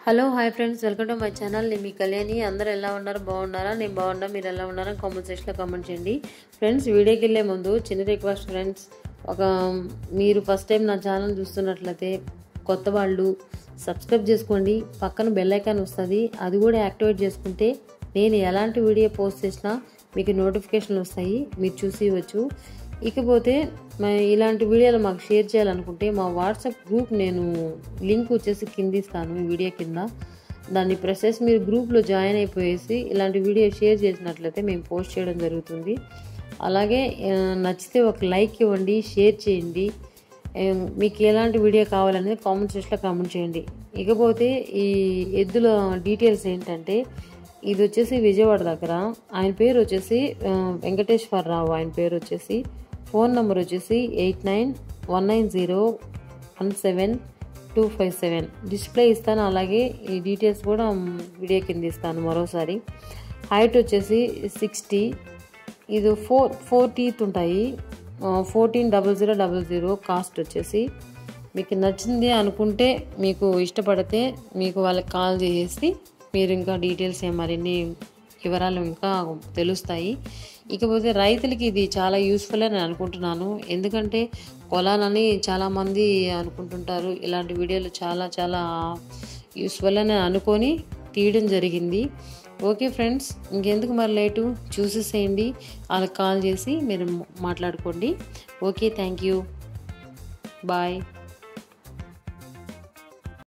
hello hi friends welcome to my channel నేను మీ కళ్యాణి అందరూ ఎలా ఉన్నారు బాగున్నారా నేను బాగున్నా మీరు ఎలా ఉన్నారా కామెంట్ సెక్షన్లో కామెంట్ చేయండి ఫ్రెండ్స్ వీడియోకి వెళ్ళే ముందు చిన్న రిక్వెస్ట్ ఫ్రెండ్స్ ఒక మీరు ఫస్ట్ టైం నా ఛానల్ చూస్తున్నట్లయితే కొత్త వాళ్ళు సబ్స్క్రైబ్ చేసుకోండి పక్కన బెల్ ఐకాన్ వస్తుంది అది కూడా యాక్టివేట్ చేసుకుంటే నేను ఎలాంటి వీడియో పోస్ట్ చేసినా మీకు నోటిఫికేషన్లు వస్తాయి మీరు చూసి ఇవ్వచ్చు ఇకపోతే మ- ఇలాంటి వీడియోలు మాకు షేర్ చేయాలనుకుంటే మా వాట్సాప్ గ్రూప్ నేను లింక్ వచ్చేసి కింద ఇస్తాను ఈ వీడియో కింద దాన్ని ప్రెస్ చేసి మీరు గ్రూప్లో జాయిన్ అయిపోయేసి ఇలాంటి వీడియో షేర్ చేసినట్లయితే మేము పోస్ట్ చేయడం జరుగుతుంది అలాగే ఆ, నచ్చితే ఒక లైక్ ఇవ్వండి షేర్ చేయండి ఆ, మీకు ఎలాంటి వీడియో కావాలనేది కామెంట్ సెక్షన్లో కామెంట్ చేయండి ఇకపోతే ఈ ఎద్దుల డీటెయిల్స్ ఏంటంటే ఇది వచ్చేసి విజయవాడ దగ్గర ఆయన పేరు వచ్చేసి ఆ, వెంకటేశ్వరరావు ఆయన పేరు వచ్చేసి ఫోన్ నెంబర్ వచ్చేసి eight nine one nine zero one seven two five seven display ఇస్తాను అలాగే ఈ డీటెయిల్స్ కూడా మ్, వీడియో కింద ఇస్తాను మరోసారి హైట్ వచ్చేసి సిక్స్టీ ఇది ఫోర్ ఫోర్ టీత్ ఉంటాయి fourteen double zero double zero cost వచ్చేసి మీకు నచ్చింది అనుకుంటే మీకు ఇష్టపడితే మీకు వాళ్ళకి కాల్ చేసి మీరు ఇంకా డీటెయిల్స్ ఏ మరిన్ని వివరాలు ఇంకా తెలుస్తాయి ఇకపోతే రైతులకి ఇది చాలా యూస్ఫుల్ అని నేను అనుకుంటున్నాను ఎందుకంటే పొలాలని చాలామంది అనుకుంటుంటారు ఇలాంటి వీడియోలు చాలా చాలా యూస్ఫుల్ అని అనుకొని తీయడం జరిగింది ఓకే ఫ్రెండ్స్ ఇంకెందుకు మరి లేటు చూసేసేయండి వాళ్ళకి కాల్ చేసి మీరు మాట్లాడుకోండి ఓకే థ్యాంక్ యూ బాయ్